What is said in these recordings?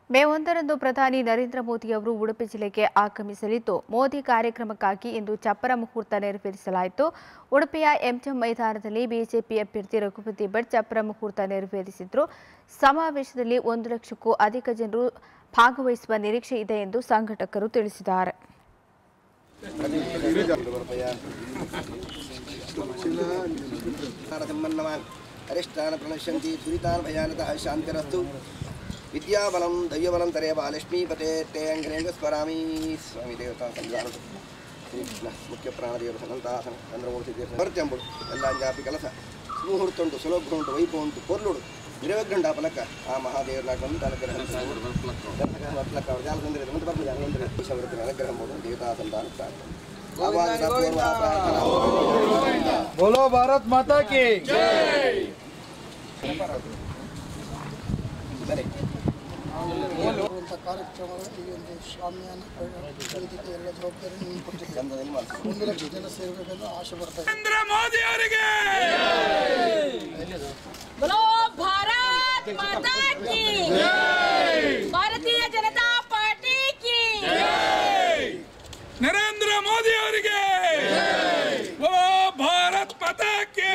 ಮೇ ಒಂದರಂದು ಪ್ರಧಾನಿ ನರೇಂದ್ರ ಮೋದಿ ಅವರು ಉಡುಪಿ ಜಿಲ್ಲೆಗೆ ಆಗಮಿಸಲಿದ್ದು ಮೋದಿ ಕಾರ್ಯಕ್ರಮಕ್ಕಾಗಿ ಇಂದು ಚಪ್ಪರ ಮುಹೂರ್ತ ನೆರವೇರಿಸಲಾಯಿತು ಉಡುಪಿಯ ಎಂಜಿಎಂ ಮೈದಾನದಲ್ಲಿ ಬಿಜೆಪಿ ಅಭ್ಯರ್ಥಿ ರಘುಪತಿ ಭಟ್ ಚಪ್ಪರ ಮುಹೂರ್ತ ನೆರವೇರಿಸಿದ್ರು ಸಮಾವೇಶದಲ್ಲಿ ಒಂದು ಲಕ್ಷಕ್ಕೂ ಅಧಿಕ ಜನರು ಭಾಗವಹಿಸುವ ನಿರೀಕ್ಷೆ ಇದೆ ಎಂದು ಸಂಘಟಕರು ತಿಳಿಸಿದ್ದಾರೆ सम्मन्नवान् अरिष्टान् प्रणश्यन्ति दुरितान् भयानतः शान्तिरस्तु विद्याबलं दैव्यबलं तरेव लक्ष्मीपते ते अङ्घ्रेङ्ग स्मरामि स्वामी देवता ಸಂಜಾರು ಶ್ರೀಕೃಷ್ಣ ಮುಖ್ಯ ಪ್ರಾಣದೇವರು ಸನಂತಾಸನ ಚಂದ್ರಮೂರ್ತಿ ದೇವರು ಬರ್ತ್ಯಂಬುಡು ಎಲ್ಲ ಜಾಪಿ ಕೆಲಸ ಸುಮುಹೂರ್ತ ಉಂಟು ಸುಲಭ ಉಂಟು ವೈಭವ ಉಂಟು ಪೊರ್ಲುಡು ನಿರ್ವಗಂಡ ಫಲಕ ಆ ಮಹಾದೇವರ ಬಂದು ಅನುಗ್ರಹ ಫಲಕ ಅವ್ರು ಜಾಲ ತಂದಿರ ಮುಂದೆ ಬರ್ತದೆ ಅಂದ್ರೆ ಈಶ್ವರನ ಅನುಗ್ರಹ ಮಾಡುವುದು ದೇವತಾ ಸಂತಾನ ಪ್ರಾರ್ಥನೆ ಆವಾದ ಪೂರ್ವ ಪ್ರಾರ್ಥನಾ बोलो भारत माता की ಬರೀ ಅಂತ ಕಾರ್ಯಕ್ರಮದ ಈ ಒಂದು ಶಾಮಿಯಾನ ವೇದಿಕೆ ಎಲ್ಲ ಜವಾಬ್ದಾರಿ ನೀವು ಕೊಟ್ಟಿದ್ದೀರಿ ಚಂದದಲ್ಲಿ ಮಾಡ್ತೀವಿ ಒಂದು ಲಕ್ಷ ಜನ ಸೇರಬೇಕೆಂದು ಆಶೆ ಬರ್ತಾ ಇದೆ नरेंद्र मोदी ಅವರಿಗೆ बोलो भारत माता की भारतीय जनता पार्टी की ನರೇಂದ್ರ ಮೋದಿ ಅವರಿಗೆ बोलो ಭಾರತ್ ಮಾತಾ ಕಿ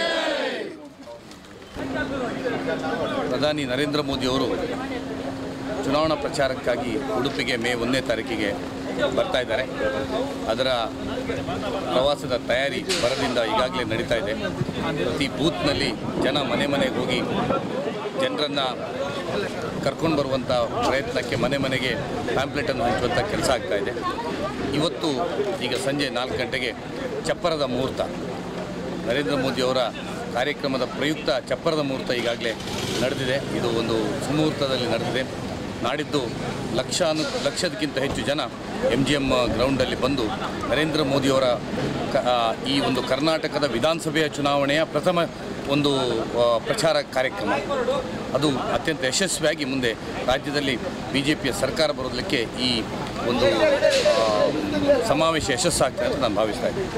ಪ್ರಧಾನಿ ನರೇಂದ್ರ ಮೋದಿಯವರು ಚುನಾವಣಾ ಪ್ರಚಾರಕ್ಕಾಗಿ ಉಡುಪಿಗೆ ಮೇ ಒಂದನೇ ತಾರೀಕಿಗೆ ಬರ್ತಾ ಇದ್ದಾರೆ ಅದರ ಪ್ರವಾಸದ ತಯಾರಿ ಭರದಿಂದ ಈಗಾಗಲೇ ನಡೀತಾ ಇದೆ ಪ್ರತಿ ಬೂತ್ನಲ್ಲಿ ಜನ ಮನೆ ಮನೆಗೆ ಹೋಗಿ ಜನರನ್ನು ಕರ್ಕೊಂಡು ಬರುವಂಥ ಪ್ರಯತ್ನಕ್ಕೆ ಮನೆ ಮನೆಗೆ ಪ್ಯಾಂಪ್ಲೆಟನ್ನು ಹಂಚುವಂಥ ಕೆಲಸ ಆಗ್ತಾ ಇದೆ ಇವತ್ತು ಈಗ ಸಂಜೆ ನಾಲ್ಕು ಗಂಟೆಗೆ ಚಪ್ಪರದ ಮುಹೂರ್ತ ನರೇಂದ್ರ ಮೋದಿಯವರ ಕಾರ್ಯಕ್ರಮದ ಪ್ರಯುಕ್ತ ಚಪ್ಪರದ ಮುಹೂರ್ತ ಈಗಾಗಲೇ ನಡೆದಿದೆ ಇದು ಒಂದು ಸುಮುಹೂರ್ತದಲ್ಲಿ ನಡೆದಿದೆ ನಾಡಿದ್ದು ಲಕ್ಷಾನು ಲಕ್ಷದಕ್ಕಿಂತ ಹೆಚ್ಚು ಜನ ಎಮ್ ಜಿ ಎಮ್ ಗ್ರೌಂಡಲ್ಲಿ ಬಂದು ನರೇಂದ್ರ ಮೋದಿಯವರ ಕ ಆ, ಈ ಒಂದು ಕರ್ನಾಟಕದ ವಿಧಾನಸಭೆಯ ಚುನಾವಣೆಯ ಪ್ರಥಮ ಒಂದು ಆ, ಪ್ರಚಾರ ಕಾರ್ಯಕ್ರಮ ಅದು ಅತ್ಯಂತ ಯಶಸ್ವಿಯಾಗಿ ಮುಂದೆ ರಾಜ್ಯದಲ್ಲಿ ಬಿ ಜೆ ಪಿಯ ಸರ್ಕಾರ ಬರೋದಕ್ಕೆ ಈ ಒಂದು ಆ, ಸಮಾವೇಶ ಯಶಸ್ಸಾಗ್ತದೆ ಅಂತ ನಾನು ಭಾವಿಸ್ತಾ ಇದ್ದೀನಿ